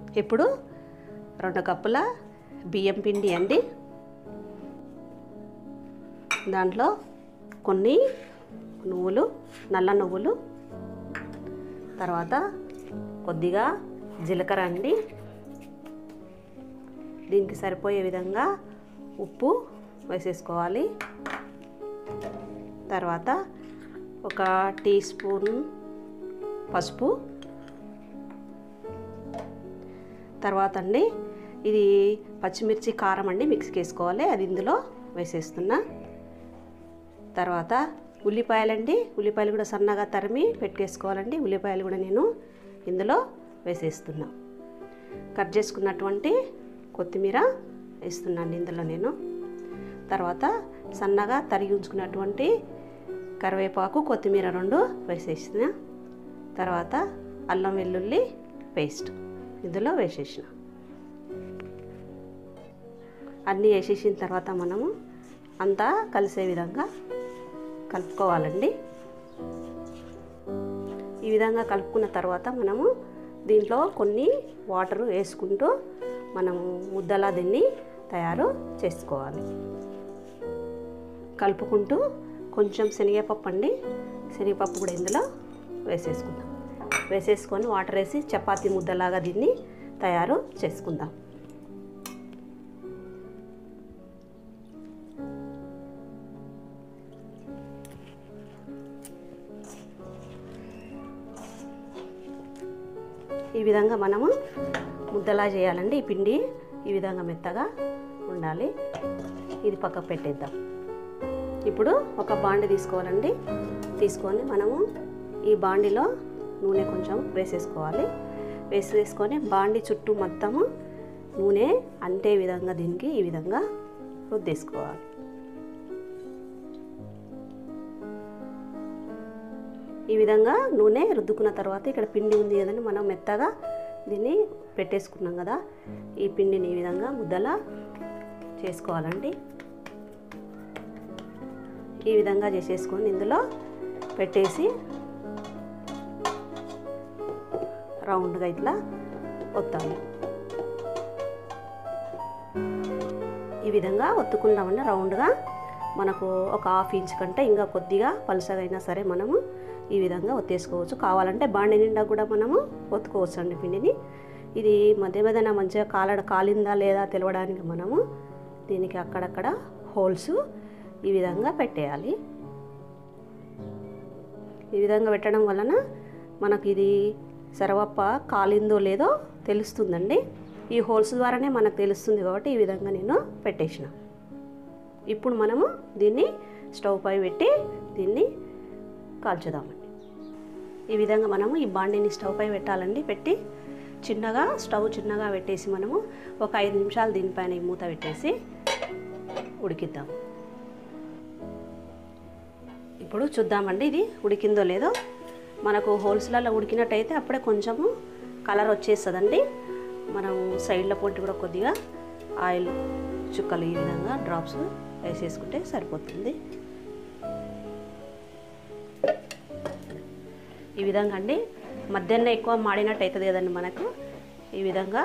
ఇప్పుడు రెండు కప్పుల బియ్యం పిండి అండి దాంట్లో కొన్ని నువ్వులు నల్ల నువ్వులు తర్వాత కొద్దిగా జీలకర్ర అండి దీనికి సరిపోయే విధంగా ఉప్పు వేసేసుకోవాలి తర్వాత ఒక టీ స్పూన్ పసుపు తర్వాత అండి ఇది పచ్చిమిర్చి కారం అండి మిక్సీకి వేసుకోవాలి అది ఇందులో వేసేస్తున్నా తర్వాత ఉల్లిపాయలండి ఉల్లిపాయలు కూడా సన్నగా తరిమి పెట్టుకేసుకోవాలండి ఉల్లిపాయలు కూడా నేను ఇందులో వేసేస్తున్నా కట్ చేసుకున్నటువంటి కొత్తిమీర వేస్తున్నాను ఇందులో నేను తర్వాత సన్నగా తరిగి ఉంచుకున్నటువంటి కరివేపాకు కొత్తిమీర రెండు వేసేసిన తర్వాత అల్లం వెల్లుల్లి పేస్ట్ ఇందులో వేసేసిన అన్నీ వేసేసిన తర్వాత మనము అంతా కలిసే విధంగా కలుపుకోవాలండి ఈ విధంగా కలుపుకున్న తర్వాత మనము దీంట్లో కొన్ని వాటర్ వేసుకుంటూ మనము ముద్దలా దీన్ని తయారు చేసుకోవాలి కలుపుకుంటూ కొంచెం శనగపప్పు అండి శనగపప్పు కూడా ఇందులో వేసేసుకుందాం వేసేసుకొని వాటర్ వేసి చపాతీ ముద్దలాగా దీన్ని తయారు చేసుకుందాం ఈ విధంగా మనము ముద్దలా చేయాలండి ఈ పిండి ఈ విధంగా మెత్తగా ఉండాలి ఇది పక్కకు పెట్టేద్దాం ఇప్పుడు ఒక బాండి తీసుకోవాలండి తీసుకొని మనము ఈ బాండిలో నూనె కొంచెం వేసేసుకోవాలి వేసేసుకొని బాండి చుట్టూ మొత్తము నూనె అంటే విధంగా దీనికి ఈ విధంగా రుద్దేసుకోవాలి ఈ విధంగా నూనె రుద్దుకున్న తర్వాత ఇక్కడ పిండి ఉంది కదండి మనం మెత్తగా దీన్ని పెట్టేసుకున్నాం కదా ఈ పిండిని ఈ విధంగా ముద్దలా చేసుకోవాలండి ఈ విధంగా చేసేసుకొని ఇందులో పెట్టేసి రౌండ్గా ఇట్లా ఒత్తాలి ఈ విధంగా ఒత్తుకుందామని రౌండ్గా మనకు ఒక హాఫ్ ఇంచ్ కంటే ఇంకా కొద్దిగా పలుసగా అయినా సరే మనము ఈ విధంగా ఒత్తేసుకోవచ్చు కావాలంటే బాండి నిండా కూడా మనము ఒత్తుకోవచ్చు అండి పిండిని ఇది మధ్య మధ్యన మంచిగా కాలడ కాలిందా లేదా తెలవడానికి మనము దీనికి అక్కడక్కడ హోల్స్ ఈ విధంగా పెట్టేయాలి ఈ విధంగా పెట్టడం వలన మనకు ఇది సర్వప్ప కాలిందో లేదో తెలుస్తుందండి ఈ హోల్స్ ద్వారానే మనకు తెలుస్తుంది కాబట్టి ఈ విధంగా నేను పెట్టేసిన ఇప్పుడు మనము దీన్ని స్టవ్ పై పెట్టి దీన్ని కాల్చుదామండి ఈ విధంగా మనము ఈ బాండిని స్టవ్ పై పెట్టాలండి పెట్టి చిన్నగా స్టవ్ చిన్నగా పెట్టేసి మనము ఒక ఐదు నిమిషాలు దీనిపైన ఈ మూత పెట్టేసి ఉడికిద్దాం ఇప్పుడు చూద్దామండి ఇది ఉడికిందో లేదో మనకు హోల్స్లలో ఉడికినట్టయితే అప్పుడే కొంచెము కలర్ వచ్చేస్తుందండి మనం సైడ్ల పొంటి కూడా కొద్దిగా ఆయిల్ చుక్కలు ఈ విధంగా డ్రాప్స్ వేసేసుకుంటే సరిపోతుంది ఈ విధంగా అండి మధ్యాహ్నం ఎక్కువ మాడినట్టు అవుతుంది కదండి మనకు ఈ విధంగా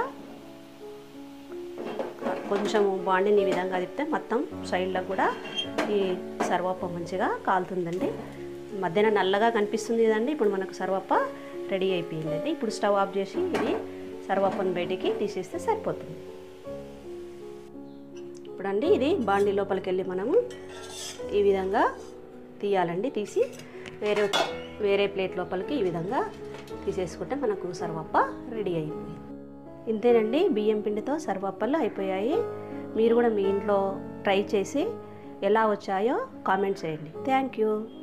కొంచెం బాండిని ఈ విధంగా తిప్పితే మొత్తం సైడ్లో కూడా ఈ సర్వప్ప మంచిగా కాలుతుందండి మధ్యన నల్లగా కనిపిస్తుంది కదండి ఇప్పుడు మనకు సర్వప్ప రెడీ అయిపోయిందండి ఇప్పుడు స్టవ్ ఆఫ్ చేసి ఇది సర్వప్పని బయటికి తీసేస్తే సరిపోతుంది ఇప్పుడండి ఇది బాండి లోపలికి వెళ్ళి మనము ఈ విధంగా తీయాలండి తీసి వేరే వేరే ప్లేట్ లోపలికి ఈ విధంగా తీసేసుకుంటే మనకు సర్వప్ప రెడీ అయిపోయింది ఇంతేనండి బియ్యం పిండితో సర్వప్పలు అయిపోయాయి మీరు కూడా మీ ఇంట్లో ట్రై చేసి ఎలా వచ్చాయో కామెంట్ చేయండి థ్యాంక్ యూ